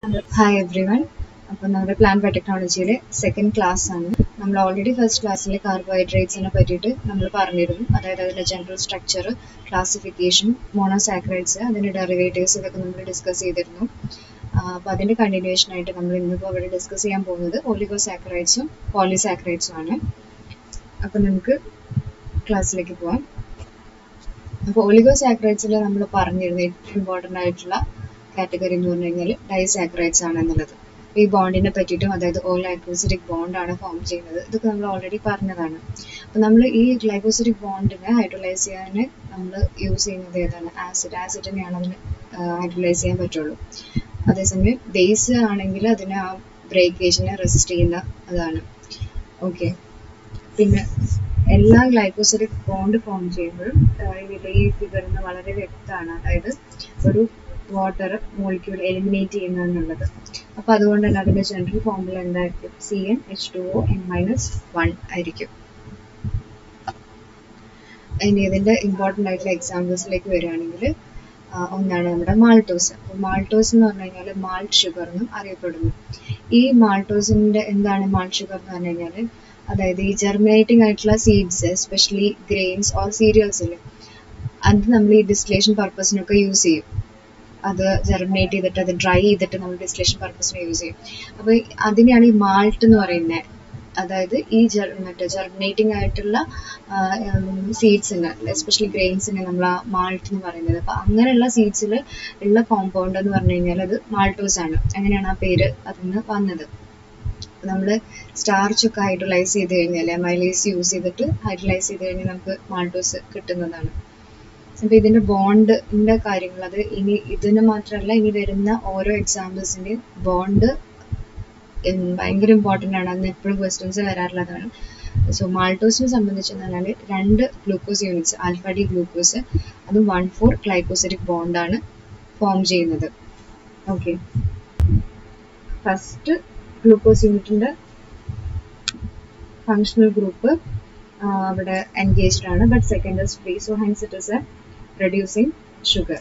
hi every one അപ്പോൾ നമ്മുടെ plan ബയോടെക്നോളജിയിലെ second class ആണ് നമ്മൾ ഓൾറെഡി ഫസ്റ്റ് ക്ലാസ്സിൽ കാർബോഹൈഡ്രേറ്റ്സിനെ പറ്റിയിട്ട് നമ്മൾ പറഞ്ഞിരുന്നു അതായത് അതിൻ്റെ ജനറൽ സ്ട്രക്ചർ ക്ലാസിഫിക്കേഷൻ മോണോസാക്രൈഡ്സ് അതിൻ്റെ ഡെറിവേറ്റീവ്സ് ഇതൊക്കെ നമ്മൾ ഡിസ്കസ് ചെയ്തിരുന്നു അപ്പോൾ അതിൻ്റെ കണ്ടിന്യൂഷൻ ആയിട്ട് നമ്മൾ ഇന്നിപ്പോൾ ഇവിടെ ഡിസ്കസ് ചെയ്യാൻ പോകുന്നത് ഒലിഗോസാക്രൈഡ്സും പോളിസാക്രൈഡ്സും ആണ് അപ്പോൾ നമുക്ക് ക്ലാസ്സിലേക്ക് പോവാം അപ്പോൾ ഒലിഗോസാക്രൈഡ്സിൽ നമ്മൾ പറഞ്ഞിരുന്നു ഏറ്റവും ഇമ്പോർട്ടൻ്റ് ആയിട്ടുള്ള കാറ്റഗറി എന്ന് പറഞ്ഞു കഴിഞ്ഞാൽ ഡൈസാക്രൈഡ്സ് ആണ് എന്നുള്ളത് ഈ ബോണ്ടിനെ പറ്റിയിട്ടും അതായത് ഓൾ ലൈക്കോസിറ്റിക് ബോണ്ട് ആണ് ഫോം ചെയ്യുന്നത് ഇതൊക്കെ നമ്മൾ ഓൾറെഡി പറഞ്ഞതാണ് അപ്പോൾ നമ്മൾ ഈ ഗ്ലൈക്കോസിറ്റിക് ബോണ്ടിനെ ഹൈഡ്രോലൈസ് ചെയ്യാൻ നമ്മൾ യൂസ് ചെയ്യുന്നത് ഏതാണ് ആസിഡ് ആസിഡിനെയാണ് അതിന് ഹൈഡ്രോലൈസ് ചെയ്യാൻ പറ്റുള്ളൂ അതേസമയം ബേസ് ആണെങ്കിൽ അതിനെ ആ ബ്രേക്കേജിനെ റെസിസ്റ്റ് ചെയ്യുന്ന അതാണ് ഓക്കെ പിന്നെ എല്ലാ ഗ്ലൈക്കോസിഡിക് ബോണ്ട് ഫോം ചെയ്യുമ്പോഴും ഇതിൽ ഈ ഫിഗറിൽ നിന്ന് വളരെ വ്യക്തമാണ് അതായത് ഒരു വാട്ടർ മോളിക്യൂൾ എലിമിനേറ്റ് ചെയ്യുന്നത് എന്നുള്ളത് അപ്പോൾ അതുകൊണ്ട് തന്നെ അതിൻ്റെ ജനറൽ ഫോമുല എന്തായിരിക്കും C N H two O N minus one ആയിരിക്കും ഇനി ഇതിൻ്റെ ഇമ്പോർട്ടൻ്റ് ആയിട്ടുള്ള എക്സാമ്പിൾസിലേക്ക് വരികയാണെങ്കിൽ ഒന്നാണ് നമ്മുടെ മാൾട്ടോസ് അപ്പോൾ മാൾട്ടോസ് എന്ന് പറഞ്ഞു കഴിഞ്ഞാൽ മാൾട്ട് ഷുഗർ എന്നും അറിയപ്പെടുന്നു ഈ മാൾട്ടോസിൻ്റെ എന്താണ് മാൾട്ട് ഷുഗർ എന്ന് പറഞ്ഞു കഴിഞ്ഞാൽ അതായത് ഈ ജെർമിനേറ്റിംഗ് ആയിട്ടുള്ള സീഡ്സ് എസ്പെഷ്യലി ഗ്രെയിൻസ് ഓർ സീരിയൽസിൽ അത് നമ്മൾ ഈ ഡിസ്റ്റിലേഷൻ പർപ്പസിനൊക്കെ യൂസ് ചെയ്യും അത് ജെർമിനേറ്റ് ചെയ്തിട്ട് അത് ഡ്രൈ ചെയ്തിട്ട് നമ്മൾ ഡിസ്റ്റിലേഷൻ പർപ്പസിന് യൂസ് ചെയ്യും അപ്പോൾ അതിനെയാണ് ഈ മാൾട്ട് എന്ന് പറയുന്നത് അതായത് ഈ ജെർ മറ്റേ ജെർമിനേറ്റിംഗ് ആയിട്ടുള്ള സീഡ്സിന് എസ്പെഷ്യലി ഗ്രെയിൻസിനെ നമ്മൾ ആ മാൾട്ട് എന്ന് പറയുന്നത് അപ്പോൾ അങ്ങനെയുള്ള സീഡ്സിൽ ഉള്ള കോമ്പൗണ്ട് എന്ന് പറഞ്ഞു കഴിഞ്ഞാൽ അത് മാൾട്ടോസ് ആണ് അങ്ങനെയാണ് ആ പേര് അതിന് വന്നത് നമ്മൾ സ്റ്റാർച്ച് ഒക്കെ ഹൈഡ്രലൈസ് ചെയ്ത് കഴിഞ്ഞാൽ മൈലേസ് യൂസ് ചെയ്തിട്ട് ഹൈഡ്രലൈസ് ചെയ്ത് കഴിഞ്ഞാൽ നമുക്ക് മാൾട്ടോസ് കിട്ടുന്നതാണ് അപ്പോൾ ഇതിൻ്റെ ബോണ്ടിൻ്റെ കാര്യങ്ങൾ അത് ഇനി ഇതിന് മാത്രമല്ല ഇനി വരുന്ന ഓരോ എക്സാമ്പിൾസിൻ്റെയും ബോണ്ട് ഭയങ്കര ഇമ്പോർട്ടൻ്റ് ആണ് അന്ന് എപ്പോഴും ക്വസ്റ്റ്യൻസ് വരാറുള്ളതാണ് സോ മാൾട്ടോസിനെ സംബന്ധിച്ച് പറഞ്ഞാൽ രണ്ട് glucose units alpha D glucose അത് വൺ ഫോർ ഗ്ലൈക്കോസിറ്റിക് ബോണ്ടാണ് ഫോം ചെയ്യുന്നത് ഓക്കെ ഫസ്റ്റ് ഗ്ലൂക്കോസ് യൂണിറ്റിൻ്റെ ഫങ്ഷണൽ ഗ്രൂപ്പ് അവിടെ എൻഗേജ്ഡ് ആണ് but second is free so hence it is a reducing sugar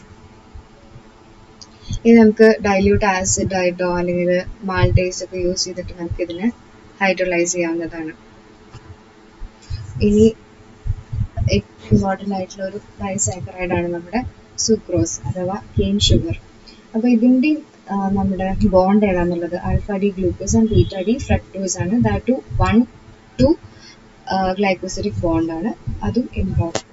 ഇത് നമുക്ക് ഡൈല്യൂട്ട് ആസിഡ് ആയിട്ടോ അല്ലെങ്കിൽ മാൾട്ടേസ് ഒക്കെ യൂസ് ചെയ്തിട്ട് നമുക്ക് ഇതിനെ ഹൈഡ്രലൈസ് ചെയ്യാവുന്നതാണ് ഇനി ഏറ്റവും ഇമ്പോർട്ടൻ്റ് ആയിട്ടുള്ള ഒരു ഡൈസാക്കറൈഡ് ആണ് നമ്മുടെ സുക്രോസ് അഥവാ കെയിൻ ഷുഗർ അപ്പോൾ ഇതിൻ്റെ നമ്മുടെ ബോണ്ട് ഏതാണെന്നുള്ളത് alpha D glucose and beta D fructose ആണ് that two one two glycosidic ബോണ്ടാണ് അതും ഇമ്പോർട്ടൻ്റ്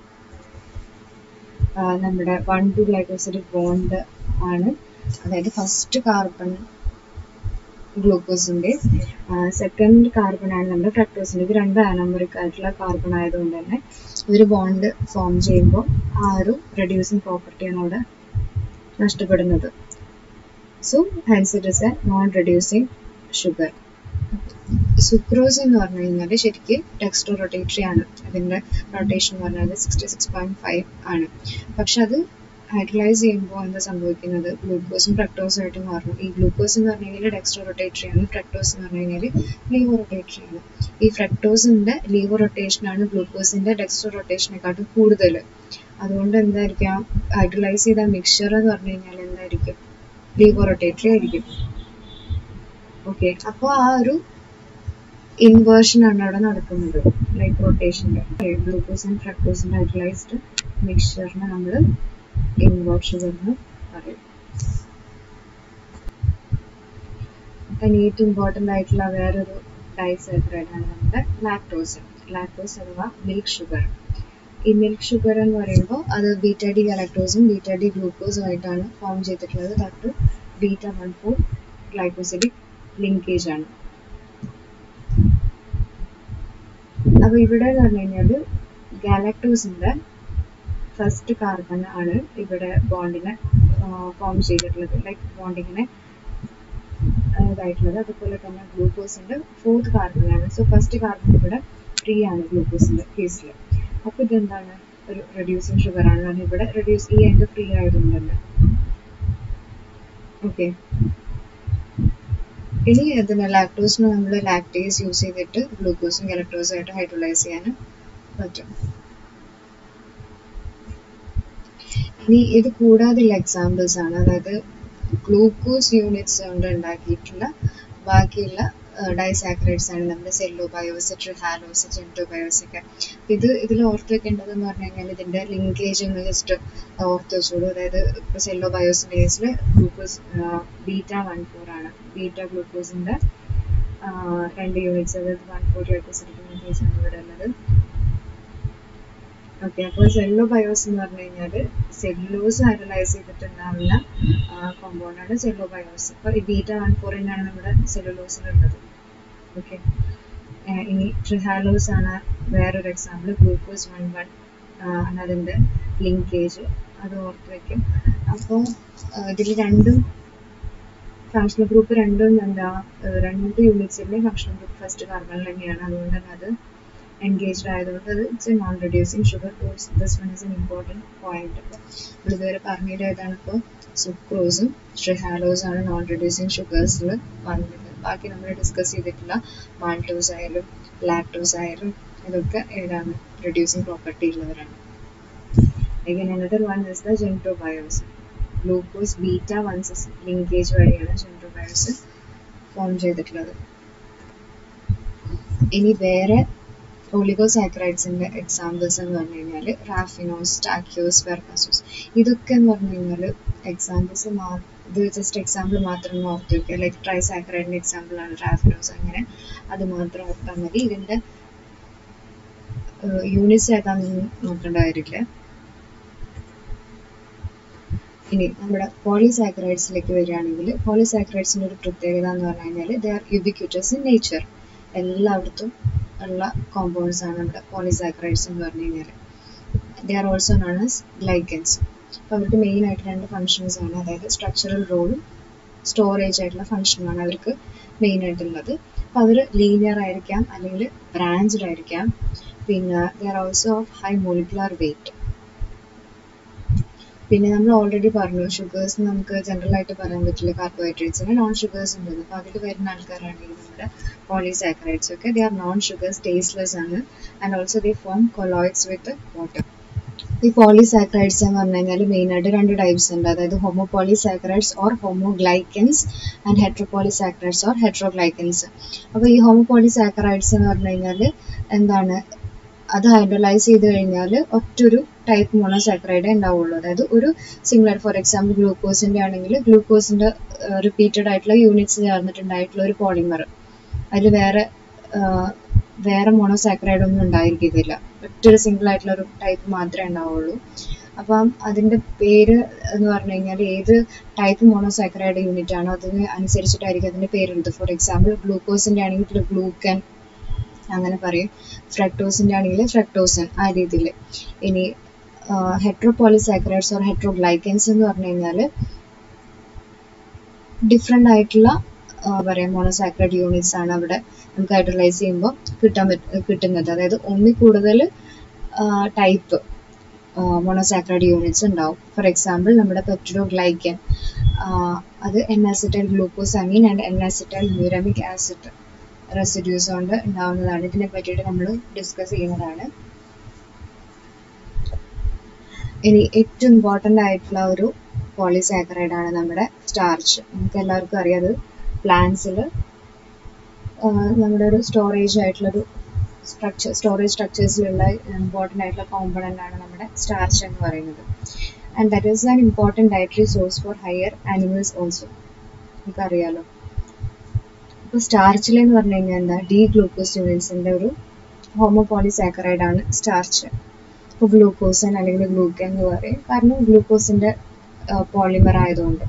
നമ്മുടെ വൺ ടു ഗ്ലൈക്കോസിറ്റിക് ബോണ്ട് ആണ് അതായത് ഫസ്റ്റ് കാർബൺ ഗ്ലൂക്കോസിൻ്റെ സെക്കൻഡ് കാർബൺ ആണ് നമ്മുടെ ഫ്രക്ടോസിൻ്റെ ഇത് രണ്ട് ആനോമറിക് ആയിട്ടുള്ള കാർബൺ ആയതുകൊണ്ട് തന്നെ ഒരു ബോണ്ട് ഫോം ചെയ്യുമ്പോൾ ആ ഒരു റെഡ്യൂസിങ് പ്രോപ്പർട്ടിയാണ് അവിടെ നഷ്ടപ്പെടുന്നത് so hence it is a non reducing sugar sucrose എന്ന് പറഞ്ഞു കഴിഞ്ഞാൽ ശരിക്കും ടെക്സ്റ്റോ റൊട്ടേറ്ററി ആണ് അതിൻ്റെ റൊട്ടേഷൻ എന്ന് പറഞ്ഞാൽ സിക്സ്റ്റി സിക്സ് പോയിന്റ് ഫൈവ് ആണ് പക്ഷെ അത് ഹൈഡ്രലൈസ് ചെയ്യുമ്പോൾ എന്താ സംഭവിക്കുന്നത് ഗ്ലൂക്കോസും ഫ്രക്ടോസും ആയിട്ട് മാറും ഈ ഗ്ലൂക്കോസ് എന്ന് പറഞ്ഞു കഴിഞ്ഞാൽ ഡെക്സ്ട്രോ റൊട്ടേറ്ററി ആണ് ഫ്രക്ടോസ് എന്ന് പറഞ്ഞു കഴിഞ്ഞാൽ ലീവോ റൊട്ടേറ്ററി ആണ് ഈ ഫ്രക്ടോസിൻ്റെ ലീവോ റൊട്ടേഷൻ ആണ് ഗ്ലൂക്കോസിൻ്റെ ഡെക്സ്ട്രോ റൊട്ടേഷനെക്കാട്ടും കൂടുതൽ അതുകൊണ്ട് എന്തായിരിക്കാം ഹൈഡ്രലൈസ് ചെയ്ത മിക്സ്ചർ എന്ന് പറഞ്ഞു കഴിഞ്ഞാൽ എന്തായിരിക്കും ലീവോ റൊട്ടേറ്ററി ആയിരിക്കും ഓക്കെ അപ്പോൾ ആ ഒരു ഇൻവേർഷൻ ആണ് അവിടെ നടക്കുന്നത് ലൈക്ക് റൊട്ടേഷൻ്റെ ഗ്ലൂക്കോസ് ആൻഡ് ഫ്രക്ടോസിൻ്റെ ഹൈഡ്രലൈസ്ഡ് മിക്സ്ചറിനെ നമ്മൾ ഇൻവേർട്ട് ഷുഗർ എന്ന് പറയും അതിന് ഏറ്റവും ഇമ്പോർട്ടൻ്റ് ആയിട്ടുള്ള വേറൊരു ഡൈസാക്രൈഡ് ആണ് നമ്മുടെ ലാക്ടോസ് ലാക്ടോസ് അഥവാ മിൽക്ക് ഷുഗർ ഈ മിൽക്ക് ഷുഗർ എന്ന് പറയുമ്പോൾ അത് ബീറ്റ ഡി ഗലക്ടോസും ബീറ്റ ഡി ഗ്ലൂക്കോസും ആയിട്ടാണ് ഫോം ചെയ്തിട്ടുള്ളത് that beta one four glycosidic linkage ആണ് അപ്പോൾ ഇവിടെ എന്ന് പറഞ്ഞു കഴിഞ്ഞാൽ ഗാലക്ടോസിൻ്റെ ഫസ്റ്റ് കാർബൺ ആണ് ഇവിടെ ബോണ്ടിനെ ഫോം ചെയ്തിട്ടുള്ളത് ലൈക്ക് ബോണ്ടിങ്ങിനെ ഇതായിട്ടുള്ളത് അതുപോലെ തന്നെ ഗ്ലൂക്കോസിൻ്റെ ഫോർത്ത് കാർബൺ ആണ് സോ ഫസ്റ്റ് കാർബൺ ഇവിടെ ഫ്രീ ആണ് ഗ്ലൂക്കോസിൻ്റെ കേസിൽ അപ്പോൾ ഇതെന്താണ് ഒരു റെഡ്യൂസിങ് ഷുഗർ ആണ് കാരണം ഇവിടെ റെഡ്യൂസ് ഈ എൻഡ് ഫ്രീ ആയതുകൊണ്ട് തന്നെ ഓക്കെ ഇനി ഇതിന് ലാക്ടോസിന് നമ്മൾ ലാക്ടേസ് യൂസ് ചെയ്തിട്ട് ഗ്ലൂക്കോസും ഗലക്ടോസും ആയിട്ട് ഹൈഡ്രോലൈസ് ചെയ്യാൻ പറ്റും ഇനി ഇത് കൂടാതെയുള്ള എക്സാമ്പിൾസ് ആണ് അതായത് ഗ്ലൂക്കോസ് യൂണിറ്റ്സ് കൊണ്ട് ഉണ്ടാക്കിയിട്ടുള്ള ബാക്കിയുള്ള ഡൈസാക്രൈഡ്സ് ആണ് നമ്മുടെ സെല്ലോബയോസ് ട്രിഹാലോസ് ജെൻറ്റോബയോസ് ഒക്കെ ഇത് ഇതിൽ ഓർത്ത് വെക്കേണ്ടതെന്ന് പറഞ്ഞു കഴിഞ്ഞാൽ ഇതിന്റെ ലിങ്കേജ് ഒന്ന് ജസ്റ്റ് ഓർത്ത് വെച്ചോളൂ അതായത് ഇപ്പോൾ സെല്ലോബയോസിന്റെ കേസിൽ ഗ്ലൂക്കോസ് ബീറ്റ വൺ ഫോർ ആണ് ബീറ്റ ഗ്ലൂക്കോസിന്റെ രണ്ട് യൂണിറ്റ്സ് അതായത് വൺ ഫോർ ഗ്ലൈക്കോസിഡിക് ആണ് ഇവിടെ ഉള്ളത് ഓക്കെ അപ്പോൾ സെല്ലോബയോസ് എന്ന് പറഞ്ഞു കഴിഞ്ഞാൽ സെല്ലോസ് ഹൈഡ്രലൈസ് ചെയ്തിട്ടുണ്ടാവുന്ന കോമ്പൗണ്ടാണ് സെല്ലോബയോസ് അപ്പോൾ ഈ ബീറ്റ വൺ ഫോറിനാണ് നമ്മുടെ സെല്ലുലോസിലുള്ളത് ഓക്കെ ഇനി ട്രിഹാലോസ് ആണ് വേറൊരു എക്സാമ്പിൾ ഗ്ലൂക്കോസ് വൺ വൺ ആണ് അതിൻ്റെ ലിങ്കേജ് അത് ഓർത്ത് വയ്ക്കും അപ്പോൾ ഇതിൽ രണ്ടും ഫങ്ഷണൽ ഗ്രൂപ്പ് രണ്ടും എന്താ രണ്ട് യൂണിറ്റ്സിലെ ഫങ്ഷണൽ ഗ്രൂപ്പ് ഫസ്റ്റ് കാർബണിൽ തന്നെയാണ് അതുകൊണ്ട് തന്നെ അത് എൻഗേജ്ഡ് ആയതുകൊണ്ട് അത് it's a non reducing sugar ടൂൾസ് this one is an important point അപ്പോൾ നമ്മൾ ഇതുവരെ പറഞ്ഞിട്ട് ഏതാണ് ഇപ്പോൾ സുക്രോസും ട്രിഹാലോസും ആണ് നോൺ റെഡ്യൂസിങ് ഷുഗേഴ്സിൽ വന്നത് ബാക്കി നമ്മൾ ഡിസ്കസ് ചെയ്തിട്ടുള്ള മാൾട്ടോസ് ആയാലും ലാക്ടോസ് ആയാലും ഇതൊക്കെ ഏതാണ് റെഡ്യൂസിങ് പ്രോപ്പർട്ടി ഉള്ളവരാണ് again another one is the gentobiosis glucose beta വൺസസ് ലിങ്കേജ് വഴിയാണ് ജെൻട്രോബയോസ് ഫോം ചെയ്തിട്ടുള്ളത് ഇനി വേറെ ഒളിഗോസാക്രൈഡ്സിന്റെ എക്സാമ്പിൾസ് എന്ന് പറഞ്ഞു കഴിഞ്ഞാൽ റാഫിനോസ് ടാക്യോസ് വെർക്കാസോസ് ഇതൊക്കെ എന്ന് പറഞ്ഞു കഴിഞ്ഞാൽ എക്സാമ്പിൾസ് ഇത് ജസ്റ്റ് എക്സാമ്പിൾ മാത്രം ഓർത്ത് വയ്ക്കുക ലൈക്ക് ട്രൈസാക്രൈഡിന്റെ എക്സാമ്പിൾ ആണ് റാഫിനോസ് അങ്ങനെ അത് മാത്രം ഓർത്താൽ മതി ഇതിന്റെ യൂണിറ്റ്സ് ഏതാണെന്ന് നോക്കേണ്ട കാര്യമില്ല ഇനി നമ്മുടെ പോളിസാക്രൈഡ്സിലേക്ക് വരികയാണെങ്കിൽ പോളിസാക്രൈഡ്സിന്റെ ഒരു പ്രത്യേകത എന്ന് പറഞ്ഞു കഴിഞ്ഞാൽ they are ubiquitous in nature എല്ലായിടത്തും ഉള്ള കോമ്പൗണ്ട്സ് ആണ് നമ്മുടെ പോളിസാക്രൈഡ്സ് എന്ന് പറഞ്ഞു കഴിഞ്ഞാൽ they are also known as glycans അപ്പോൾ അവർക്ക് മെയിൻ ആയിട്ട് രണ്ട് ഫങ്ഷൻസ് ആണ് അതായത് സ്ട്രക്ചറൽ റോളും സ്റ്റോറേജ് ആയിട്ടുള്ള ഫങ്ഷനുമാണ് അവർക്ക് മെയിൻ ആയിട്ടുള്ളത് അപ്പോൾ അവർ ലീനിയർ ആയിരിക്കാം അല്ലെങ്കിൽ ബ്രാഞ്ച്ഡ് ആയിരിക്കാം പിന്നെ they are also of high molecular weight പിന്നെ നമ്മൾ ഓൾറെഡി പറഞ്ഞു ഷുഗേഴ്സ് നമുക്ക് ജനറൽ ആയിട്ട് പറയാൻ പറ്റില്ല കാർബോഹൈഡ്രേറ്റ്സിന് നോൺ ഷുഗേഴ്സ് ഉണ്ട് അപ്പോൾ അതിൽ വരുന്ന ആൾക്കാരാണെങ്കിൽ നമ്മുടെ പോളിസാക്രൈഡ്സ് ഒക്കെ they are non sugars tasteless ആണ് and also they form colloids with water ഈ പോളിസാക്രൈഡ്സ് എന്ന് പറഞ്ഞു കഴിഞ്ഞാൽ മെയിൻ ആയിട്ട് രണ്ട് ടൈപ്സ് ഉണ്ട് അതായത് homopolysaccharides or homoglycans and heteropolysaccharides or heteroglycans അപ്പോൾ ഈ ഹോമോപോളിസാക്രൈഡ്സ് എന്ന് പറഞ്ഞു കഴിഞ്ഞാൽ എന്താണ് അത് ഹൈഡ്രലൈസ് ചെയ്ത് കഴിഞ്ഞാൽ ഒറ്റൊരു ടൈപ്പ് മോണോസാക്രൈഡേ ഉണ്ടാവുള്ളൂ അതായത് ഒരു സിംഗിളർ ഫോർ എക്സാമ്പിൾ ഗ്ലൂക്കോസിന്റെ ആണെങ്കിൽ ഗ്ലൂക്കോസിന്റെ റിപ്പീറ്റഡ് ആയിട്ടുള്ള യൂണിറ്റ്സ് ചേർന്നിട്ടുണ്ടായിട്ടുള്ള ഒരു പോളിമർ അതിൽ വേറെ വേറെ മോണോസാക്രൈഡ് ഒന്നും ഉണ്ടായിരിക്കത്തില്ല ഒറ്റൊരു സിംഗിൾ ആയിട്ടുള്ള ഒരു ടൈപ്പ് മാത്രമേ ഉണ്ടാവുള്ളൂ അപ്പം അതിന്റെ പേര് എന്ന് പറഞ്ഞു കഴിഞ്ഞാൽ ഏത് ടൈപ്പ് മോണോസാക്രൈഡ് യൂണിറ്റ് ആണോ അതിന് അനുസരിച്ചിട്ടായിരിക്കും അതിന്റെ പേരുള്ളത് ഫോർ എക്സാമ്പിൾ ഗ്ലൂക്കോസിന്റെ ആണെങ്കിൽ ഗ്ലൂക്കൻ അങ്ങനെ പറയും ഫ്രക്ടോസിന്റെ ആണെങ്കിൽ ഫ്രക്ടോസൻ ആ രീതിയിൽ ഇനി ഹെട്രോപോളിസാക്രൈഡ്സ് ഓർ ഹെട്രോഗ്ലൈക്കൻസ് എന്ന് പറഞ്ഞു കഴിഞ്ഞാൽ ഡിഫറെൻ്റ് ആയിട്ടുള്ള പറയാം മോണോസാക്രൈഡ് യൂണിറ്റ്സ് ആണ് അവിടെ നമുക്ക് ഹൈഡ്രലൈസ് ചെയ്യുമ്പോൾ കിട്ടാൻ കിട്ടുന്നത് അതായത് ഒന്നിൽ കൂടുതൽ ടൈപ്പ് മോണോസാക്രൈഡ് യൂണിറ്റ്സ് ഉണ്ടാവും ഫോർ എക്സാമ്പിൾ നമ്മുടെ പെപ്റ്റിഡോഗ്ലൈക്കൻ അത് N acetyl glucosamine and N acetyl muramic acid residues കൊണ്ട് ഉണ്ടാവുന്നതാണ് ഇതിനെ പറ്റിയിട്ട് നമ്മൾ ഡിസ്കസ് ചെയ്യുന്നതാണ് ഇനി ഏറ്റവും ഇമ്പോർട്ടൻ്റ് ആയിട്ടുള്ള ഒരു പോളിസാക്കറൈഡ് ആണ് നമ്മുടെ സ്റ്റാർച്ച് നമുക്ക് എല്ലാവർക്കും അറിയാം അത് പ്ലാന്റ്സിൽ നമ്മുടെ ഒരു സ്റ്റോറേജ് ആയിട്ടുള്ളൊരു സ്ട്രക്ചർ സ്റ്റോറേജ് സ്ട്രക്ചേഴ്സിലുള്ള ഇമ്പോർട്ടൻ്റ് ആയിട്ടുള്ള കോമ്പണൻ്റ് ആണ് നമ്മുടെ സ്റ്റാർച്ച് എന്ന് പറയുന്നത് and that is an important dietary source for higher animals also നമുക്കറിയാലോ ഇപ്പോൾ സ്റ്റാർച്ചിൽ എന്ന് പറഞ്ഞു കഴിഞ്ഞാൽ എന്താ ഡി ഗ്ലൂക്കോസ് യൂണിറ്റ്സിൻ്റെ ഒരു ഹോമോപോളിസാക്കറൈഡ് ആണ് സ്റ്റാർച്ച് ഇപ്പോൾ ഗ്ലൂക്കോസൻ അല്ലെങ്കിൽ ഗ്ലൂക്കൻ എന്ന് പറയും കാരണം ഗ്ലൂക്കോസിൻ്റെ പോളിമർ ആയതുകൊണ്ട്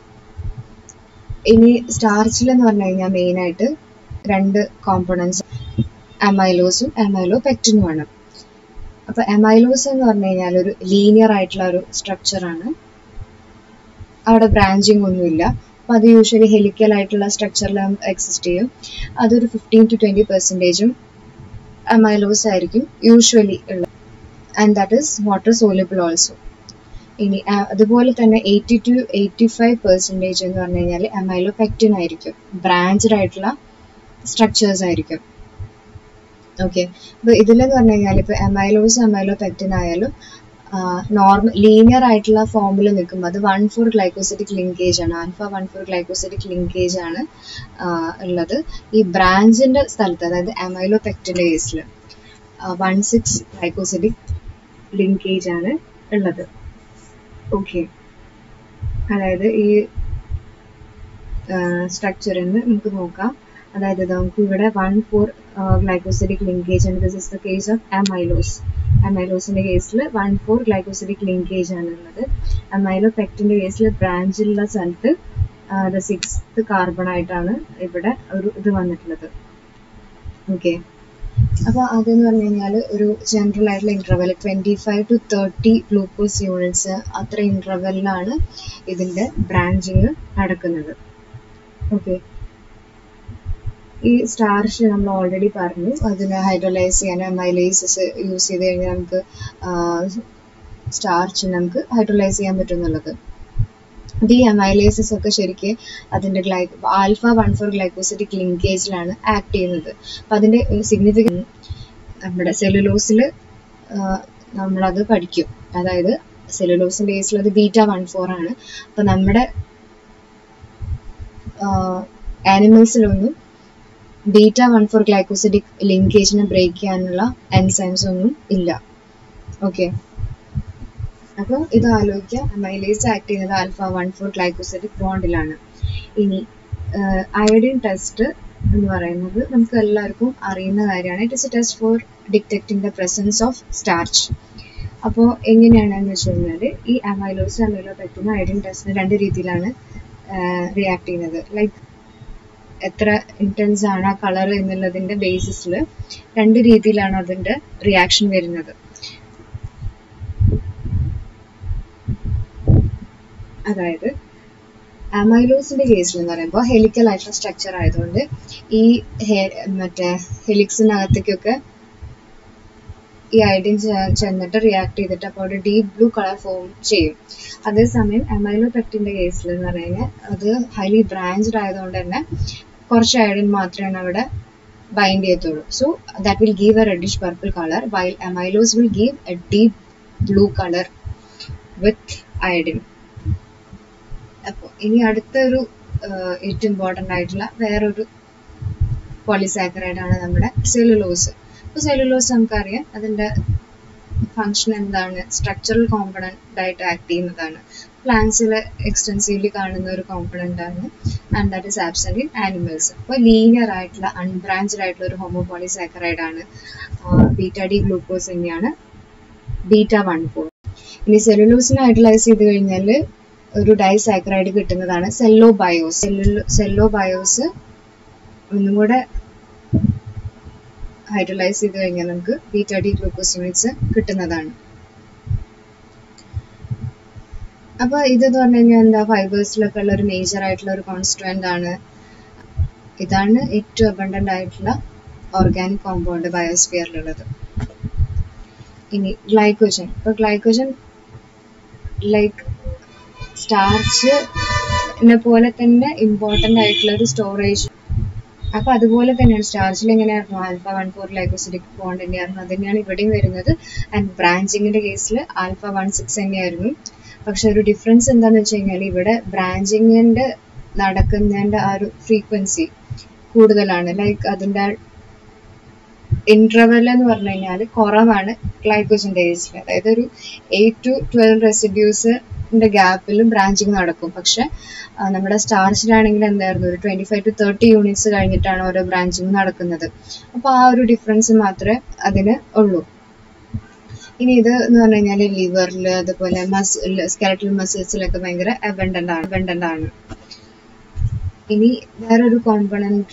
ഇനി സ്റ്റാർച്ചിൽ എന്ന് പറഞ്ഞു കഴിഞ്ഞാൽ മെയിനായിട്ട് രണ്ട് കോമ്പണൻസ് അമൈലോസും അമൈലോ പെക്റ്റിനുമാണ് അപ്പോൾ അമൈലോസ് എന്ന് പറഞ്ഞു കഴിഞ്ഞാൽ ഒരു ലീനിയർ ആയിട്ടുള്ള ഒരു സ്ട്രക്ചറാണ് അവിടെ ബ്രാഞ്ചിങ് ഒന്നുമില്ല അപ്പോൾ അത് യൂഷ്വലി ഹെലിക്കൽ ആയിട്ടുള്ള സ്ട്രക്ചറിൽ എക്സിസ്റ്റ് ചെയ്യും അതൊരു ഫിഫ്റ്റീൻ ടു ട്വൻറ്റി പെർസെൻറ്റേജും അമൈലോസ് ആയിരിക്കും യൂഷ്വലി ഉള്ളത് and that is water soluble also ഇനി അതുപോലെ തന്നെ eighty to eighty five percentage എന്ന് പറഞ്ഞു കഴിഞ്ഞാൽ അമൈലോ പെക്റ്റിൻ ആയിരിക്കും ബ്രാഞ്ച്ഡ് ആയിട്ടുള്ള സ്ട്രക്ചേഴ്സ് ആയിരിക്കും ഓക്കെ അപ്പോൾ ഇതിലെന്ന് പറഞ്ഞു കഴിഞ്ഞാൽ ഇപ്പോൾ അമൈലോസ് അമൈലോ പെക്റ്റിൻ ആയാലും നോർമൽ ലീനിയർ ആയിട്ടുള്ള ഫോമിൽ നിൽക്കുമ്പോൾ അത് വൺ ഫോർ ഗ്ലൈക്കോസിറ്റിക് ലിങ്കേജ് ആണ് alpha one four glycosidic linkage ആണ് ഉള്ളത് ഈ ബ്രാഞ്ചിന്റെ സ്ഥലത്ത് അതായത് അമൈലോ പെക്റ്റിന്റെ കേസിൽ വൺ സിക്സ് ഗ്ലൈക്കോസിറ്റിക് ലിങ്കേജ് ആണ് ഉള്ളത് ഓക്കെ അതായത് ഈ സ്ട്രക്ചറിൽ നിന്ന് നമുക്ക് നോക്കാം അതായത് നമുക്ക് ഇവിടെ വൺ ഫോർ ഗ്ലൈക്കോസിഡിക് ലിങ്കേജ് ആണ് this is the case of amylose അമൈലോസിന്റെ കേസിൽ വൺ ഫോർ ഗ്ലൈക്കോസിഡിക് ലിങ്കേജ് ആണ് ഉള്ളത് അമൈലോ പെക്റ്റിന്റെ കേസിൽ ബ്രാഞ്ചിലുള്ള സ്ഥലത്ത് ദ സിക്സ് കാർബൺ ആയിട്ടാണ് ഇവിടെ ഒരു ഇത് വന്നിട്ടുള്ളത് ഓക്കെ അപ്പോൾ അതെന്ന് പറഞ്ഞു കഴിഞ്ഞാൽ ഒരു ജനറൽ ആയിട്ടുള്ള interval twenty five to thirty glucose units അത്ര ഇന്റർവെല്ലിലാണ് ഇതിന്റെ ബ്രാഞ്ചിങ് നടക്കുന്നത് ഓക്കെ ഈ സ്റ്റാർച്ച് നമ്മൾ ഓൾറെഡി പറഞ്ഞു അതിന് ഹൈഡ്രോലൈസ് ചെയ്യാൻ മൈലൈസസ് യൂസ് ചെയ്ത് കഴിഞ്ഞാൽ നമുക്ക് സ്റ്റാർച്ച് നമുക്ക് ഹൈഡ്രോലൈസ് ചെയ്യാൻ പറ്റും എന്നുള്ളത് അപ്പോൾ ഈ അമൈലൈസസ് ഒക്കെ ശരിക്കും അതിന്റെ ഗ്ലൈ ആൽഫ വൺ ഫോർ ഗ്ലൈക്കോസിറ്റിക് ലിങ്കേജിലാണ് ആക്ട് ചെയ്യുന്നത് അപ്പം അതിന്റെ സിഗ്നിഫിക്കൻ നമ്മുടെ സെല്ലുലോസിൽ നമ്മളത് പഠിക്കും അതായത് സെല്ലുലോസിന്റെ കേസിൽ അത് ബീറ്റ വൺ ഫോർ ആണ് അപ്പം നമ്മുടെ ആനിമൽസിലൊന്നും ബീറ്റ വൺ ഫോർ ഗ്ലൈക്കോസിഡിക് ലിങ്കേജിനെ ബ്രേക്ക് ചെയ്യാനുള്ള എൻസൈംസ് ഒന്നും ഇല്ല ഓക്കെ അപ്പോൾ ഇത് ആലോചിക്കുക അമൈലേസ് ആക്ട് ചെയ്യുന്നത് ആൽഫ വൺ ഫോർ ഗ്ലൈക്കോസിഡിക് ബോണ്ടിലാണ് ഇനി അയഡിൻ ടെസ്റ്റ് എന്ന് പറയുന്നത് നമുക്ക് എല്ലാവർക്കും അറിയുന്ന കാര്യമാണ് it is a test for detecting the presence of starch അപ്പോൾ എങ്ങനെയാണെന്ന് വെച്ച് കഴിഞ്ഞാൽ ഈ അമൈലോസ് അമൈലോ പറ്റുന്ന അയഡിൻ ടെസ്റ്റിന് രണ്ട് രീതിയിലാണ് റിയാക്ട് ചെയ്യുന്നത് ലൈക്ക് എത്ര ഇൻറ്റൻസ് ആണ് ആ കളർ എന്നുള്ളതിന്റെ ബേസിസിൽ രണ്ട് രീതിയിലാണ് അതിന്റെ റിയാക്ഷൻ വരുന്നത് അതായത് അമൈലോസിന്റെ കേസിൽ എന്ന് പറയുമ്പോൾ ഹെലിക്കൽ ആയിട്ടുള്ള സ്ട്രക്ചർ ആയതുകൊണ്ട് ഈ മറ്റേ ഹെലിക്സിനകത്തേക്കൊക്കെ ഈ ഐഡിൻ ചെന്നിട്ട് റിയാക്ട് ചെയ്തിട്ട് അപ്പോൾ ഒരു ഡീപ് ബ്ലൂ കളർ ഫോം ചെയ്യും അതേസമയം അമൈലോ പെക്റ്റിന്റെ കേസിൽ എന്ന് പറഞ്ഞു കഴിഞ്ഞാൽ അത് ഹൈലി ബ്രാഞ്ച്ഡ് ആയതുകൊണ്ട് തന്നെ കുറച്ച് അയഡിൻ മാത്രമേ അവിടെ ബൈൻഡ് ചെയ്യത്തുള്ളൂ so that will give a reddish purple colour while amylose will give a deep blue colour with iodine അപ്പോൾ ഇനി അടുത്തൊരു ഏറ്റവും ഇമ്പോർട്ടൻ്റ് ആയിട്ടുള്ള വേറൊരു പോളിസാക്കറൈഡ് ആണ് നമ്മുടെ സെല്ലുലോസ് അപ്പോൾ സെല്ലുലോസ് നമുക്കറിയാം അതിൻ്റെ ഫങ്ഷൻ എന്താണ് സ്ട്രക്ചറൽ കോമ്പണൻ്റ് ആയിട്ട് ആക്ട് ചെയ്യുന്നതാണ് പ്ലാന്റ്സിൽ എക്സ്റ്റെൻസീവ്ലി കാണുന്ന ഒരു കോമ്പണൻ്റ് ആണ് and that is absent in animals അപ്പോൾ ലീനിയർ ആയിട്ടുള്ള അൺബ്രാഞ്ച്ഡ് ആയിട്ടുള്ള ഒരു ഹോമോപോളിസാക്കറൈഡ് ആണ് ബീറ്റ ഡി ഗ്ലൂക്കോസ് തന്നെയാണ് ബീറ്റ വൺ ഫോർ ഇനി സെല്ലുലോസിനെ ഹൈഡ്രലൈസ് ചെയ്ത് കഴിഞ്ഞാൽ ഒരു ഡൈസാക്കറൈഡ് കിട്ടുന്നതാണ് cellobiose cello cellobiose ഒന്നും കൂടെ ഹൈഡ്രലൈസ് ചെയ്ത് കഴിഞ്ഞാൽ നമുക്ക് ബീറ്റ ഡി ഗ്ലൂക്കോസ് യൂണിറ്റ്സ് കിട്ടുന്നതാണ് അപ്പൊ ഇതെന്ന് പറഞ്ഞു കഴിഞ്ഞാൽ എന്താ ഫൈബേഴ്സിലൊക്കെ ഉള്ള ഒരു മേജർ ആയിട്ടുള്ള ഒരു കോൺസ്റ്റുവന്റ് ആണ് ഇതാണ് ഏറ്റവും അബണ്ടന്റ് ആയിട്ടുള്ള ഓർഗാനിക് കോമ്പൗണ്ട് ബയോസ്ഫിയറിലുള്ളത് ഇനി ഗ്ലൈക്കോജൻ ഇപ്പൊ ഗ്ലൈക്കോജൻ ലൈക്ക് സ്റ്റാർച്ചിനെ പോലെ തന്നെ ഇമ്പോർട്ടൻ്റ് ആയിട്ടുള്ള ഒരു സ്റ്റോറേജ് അപ്പൊ അതുപോലെ തന്നെയാണ് സ്റ്റാർച്ചിൽ എങ്ങനെയായിരുന്നു alpha one four glycosidic bond തന്നെയായിരുന്നു അത് തന്നെയാണ് ഇവിടെയും വരുന്നത് ആൻഡ് ബ്രാഞ്ചിങ്ങിന്റെ കേസിൽ ആൽഫ വൺ സിക്സ് തന്നെയായിരുന്നു പക്ഷെ ഒരു ഡിഫറൻസ് എന്താണെന്ന് വെച്ച് കഴിഞ്ഞാൽ ഇവിടെ ബ്രാഞ്ചിങ്ങിന്റെ നടക്കുന്നതിന്റെ ആ ഒരു ഫ്രീക്വൻസി കൂടുതലാണ് ലൈക്ക് അതിന്റെ ഇന്റർവെൽ എന്ന് പറഞ്ഞു കഴിഞ്ഞാൽ കുറവാണ് ഗ്ലൈക്കോജന്റെ കേസിൽ അതായത് ഒരു എയ്റ്റ് ടു ട്വൽവ് റെസിഡ്യൂസിന്റെ ഗ്യാപ്പിൽ ബ്രാഞ്ചിങ് നടക്കും പക്ഷെ നമ്മുടെ സ്റ്റാർച്ചിലാണെങ്കിൽ എന്തായിരുന്നു ഒരു twenty five to thirty units കഴിഞ്ഞിട്ടാണ് ഓരോ ബ്രാഞ്ചിങ് നടക്കുന്നത് അപ്പോൾ ആ ഒരു ഡിഫറൻസ് മാത്രമേ അതിന് ഉള്ളൂ ഇനി ഇത് എന്ന് പറഞ്ഞു കഴിഞ്ഞാൽ ലിവറിൽ അതുപോലെ മസിൽ സ്കെലറ്റൽ മസിൽസിലൊക്കെ ഭയങ്കര അബണ്ടന്റ് ആണ് അബണ്ടന്റ് ആണ് ഇനി വേറൊരു കോമ്പണന്റ്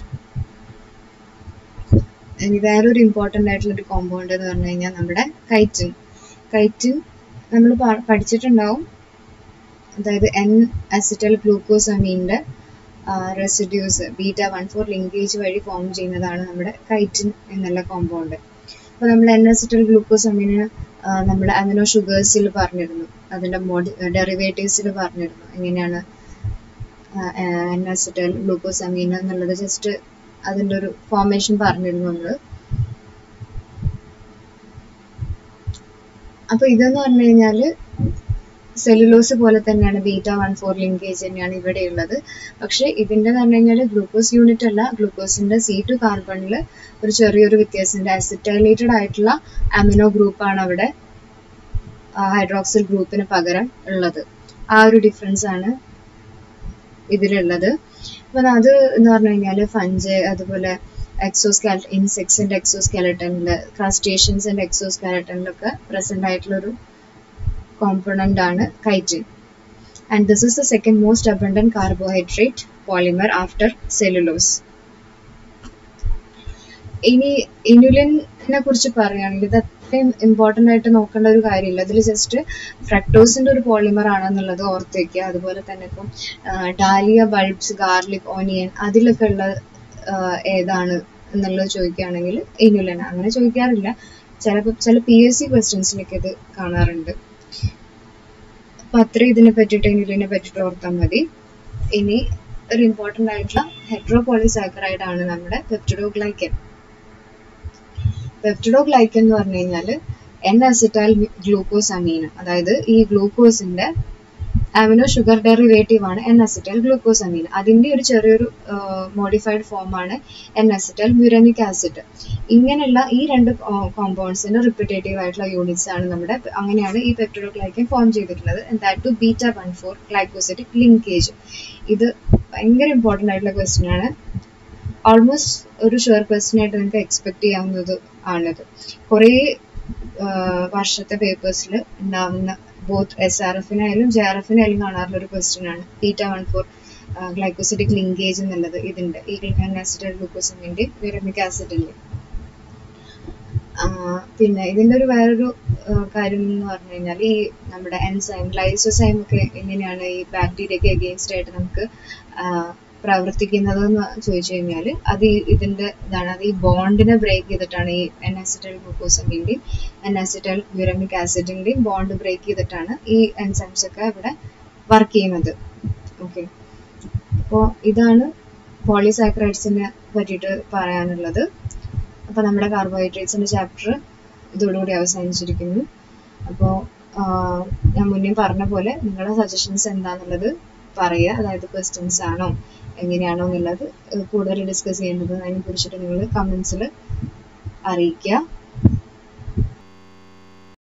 ഇനി വേറൊരു ഇമ്പോർട്ടൻ്റ് ആയിട്ടുള്ള ഒരു കോമ്പൗണ്ട് എന്ന് പറഞ്ഞു കഴിഞ്ഞാൽ നമ്മുടെ കൈറ്റിൻ കൈറ്റിൻ നമ്മൾ പഠിച്ചിട്ടുണ്ടാവും അതായത് എൻ അസിറ്റൽ ഗ്ലൂക്കോസ് അമീൻ്റെ residues beta one four linkage വഴി ഫോം ചെയ്യുന്നതാണ് നമ്മുടെ കൈറ്റിൻ എന്നുള്ള കോമ്പൗണ്ട് അപ്പോൾ നമ്മൾ എൻ അസിറ്റൽ ഗ്ലൂക്കോസ് അമീന് നമ്മുടെ അമിനോ ഷുഗേഴ്സിൽ പറഞ്ഞിരുന്നു അതിൻ്റെ മോഡി ഡെറിവേറ്റീവ്സിൽ പറഞ്ഞിരുന്നു എങ്ങനെയാണ് എൻ അസിറ്റൽ ഗ്ലൂക്കോസ് അമീൻ എന്നുള്ളത് ജസ്റ്റ് അതിൻ്റെ ഒരു ഫോർമേഷൻ പറഞ്ഞിരുന്നു നമ്മൾ അപ്പോൾ ഇതെന്ന് പറഞ്ഞു കഴിഞ്ഞാൽ സെല്ലുലോസ് പോലെ തന്നെയാണ് ബീറ്റ വൺ ഫോർ ലിങ്കേജ് തന്നെയാണ് ഇവിടെയുള്ളത് പക്ഷേ ഇതിൻ്റെ എന്ന് പറഞ്ഞു കഴിഞ്ഞാൽ ഗ്ലൂക്കോസ് യൂണിറ്റ് അല്ല ഗ്ലൂക്കോസിൻ്റെ സി ടു കാർബണിൽ ഒരു ചെറിയൊരു വ്യത്യാസമുണ്ട് അസിറ്റൈലേറ്റഡ് ആയിട്ടുള്ള അമിനോ ഗ്രൂപ്പാണ് അവിടെ ഹൈഡ്രോക്സിൽ ഗ്രൂപ്പിന് പകരം ഉള്ളത് ആ ഒരു ഡിഫറൻസ് ആണ് ഇതിലുള്ളത് അപ്പം അത് എന്ന് പറഞ്ഞു കഴിഞ്ഞാൽ ഫഞ്ച് അതുപോലെ എക്സോസ്കാല ഇൻസെക്ട്സിന്റെ എക്സോസ്കാലട്ടനിൽ ക്രസ്റ്റേഷ്യൻസിന്റെ എക്സോസ്കാലട്ടനിലൊക്കെ പ്രസന്റ് ആയിട്ടുള്ളൊരു കോമ്പണന്റ് ആണ് chitin and this is the second most abundant carbohydrate polymer after cellulose ഇനി ഇനുലിനെ കുറിച്ച് പറയുകയാണെങ്കിൽ ഇത് അത്രയും ഇമ്പോർട്ടൻ്റ് ആയിട്ട് നോക്കേണ്ട ഒരു കാര്യമില്ല അതിൽ ജസ്റ്റ് ഫ്രക്ടോസിന്റെ ഒരു പോളിമർ ആണെന്നുള്ളത് ഓർത്ത് വെക്കുക അതുപോലെ തന്നെ ഇപ്പം ഡാലിയ ബൾബ്സ് ഗാർലിക് ഓനിയൻ അതിലൊക്കെ ഉള്ള ഏതാണ് എന്നുള്ളത് ചോദിക്കുകയാണെങ്കിൽ ഇനുലൻ അങ്ങനെ ചോദിക്കാറില്ല ചിലപ്പോൾ ചില പി എസ് സി ക്വസ്റ്റ്യൻസിലൊക്കെ ഇത് കാണാറുണ്ട് അപ്പൊ അത്രയും ഇതിനെ പറ്റിയിട്ട് ഇനുലിനെ പറ്റിയിട്ട് ഓർത്താൽ മതി ഇനി ഒരു ഇമ്പോർട്ടൻ്റ് ആയിട്ടുള്ള ഹെട്രോപോളിസാക്കറൈഡ് ആണ് നമ്മുടെ പെപ്റ്റിഡോഗ്ലൈക്കൻ പെപ്റ്റിഡോഗ്ലൈക്കൻ എന്ന് പറഞ്ഞു കഴിഞ്ഞാൽ എൻ അസിറ്റൈൽ ഗ്ലൂക്കോസ് അമീൻ അതായത് ഈ ഗ്ലൂക്കോസിന്റെ അമിനോ ഷുഗർ ഡെറിവേറ്റീവ് ആണ് എൻ അസിറ്റൈൽ ഗ്ലൂക്കോസ് അമീൻ അതിന്റെ ഒരു ചെറിയൊരു മോഡിഫൈഡ് ഫോം ആണ് എൻ അസിറ്റൈൽ മ്യൂരാനിക് ആസിഡ് ഇങ്ങനെയുള്ള ഈ രണ്ട് കോമ്പൗണ്ട്സിന്റെ റിപ്പിറ്റേറ്റീവ് ആയിട്ടുള്ള യൂണിറ്റ്സ് ആണ് നമ്മുടെ അങ്ങനെയാണ് ഈ പെപ്റ്റിഡോഗ്ലൈക്കൻ ഫോം ചെയ്തിട്ടുള്ളത് that to beta one four glycosidic linkage ഇത് ഭയങ്കര ഇമ്പോർട്ടൻ്റ് ആയിട്ടുള്ള ക്വസ്റ്റ്യൻ ആണ് ഓൾമോസ്റ്റ് ഒരു ഷുവർ ക്വസ്റ്റ്യൻ ആയിട്ട് നിങ്ങൾക്ക് എക്സ്പെക്ട് ചെയ്യാവുന്നത് ആണിത് കുറേ വർഷത്തെ പേപ്പേഴ്സിൽ ഉണ്ടാവുന്ന ബോത്ത് എസ് ആർ എഫിനായാലും ജെ ആർ എഫിനായാലും കാണാറുള്ള ഒരു ക്വസ്റ്റ്യൻ ആണ് beta one four glycosidic linkage എന്നുള്ളത് ഇതിന്റെ ഈ ആസിഡ് ഗ്ലൂക്കോസിന്റെ യൂരമിക് ആസിഡിന്റെ പിന്നെ ഇതിന്റെ ഒരു വേറൊരു കാര്യം എന്ന് പറഞ്ഞു കഴിഞ്ഞാൽ ഈ നമ്മുടെ എൻസൈം ലൈസോസൈം ഒക്കെ എങ്ങനെയാണ് ഈ ബാക്ടീരിയക്ക് അഗെയിൻസ്റ്റ് ആയിട്ട് നമുക്ക് പ്രവർത്തിക്കുന്നത് എന്ന് ചോദിച്ചു കഴിഞ്ഞാൽ അത് ഇതിന്റെ ഇതാണ് അത് ഈ ബോണ്ടിനെ ബ്രേക്ക് ചെയ്തിട്ടാണ് ഈ എൻഅസിറ്റൽ ഗ്ലൂക്കോസിന്റെയും എൻഅസിറ്റൽ മ്യൂരമിക് ആസിഡിന്റെയും ബോണ്ട് ബ്രേക്ക് ചെയ്തിട്ടാണ് ഈ എൻസൈംസ് ഒക്കെ ഇവിടെ വർക്ക് ചെയ്യുന്നത് ഓക്കെ അപ്പോൾ ഇതാണ് പോളിസാക്രൈഡ്സിനെ പറ്റിയിട്ട് പറയാനുള്ളത് അപ്പോൾ നമ്മുടെ കാർബോഹൈഡ്രേറ്റ്സിന്റെ ചാപ്റ്റർ ഇതോടുകൂടി അവസാനിച്ചിരിക്കുന്നു അപ്പോൾ ഞാൻ മുന്നേ പറഞ്ഞ പോലെ നിങ്ങളുടെ സജഷൻസ് എന്താണെന്നുള്ളത് പറയുക അതായത് ക്വസ്റ്റ്യൻസ് ആണോ എങ്ങനെയാണോ എന്നുള്ളത് കൂടുതൽ ഡിസ്കസ് ചെയ്യേണ്ടത് അതിനെ കുറിച്ചിട്ട് നിങ്ങൾ കമൻസിൽ അറിയിക്കുക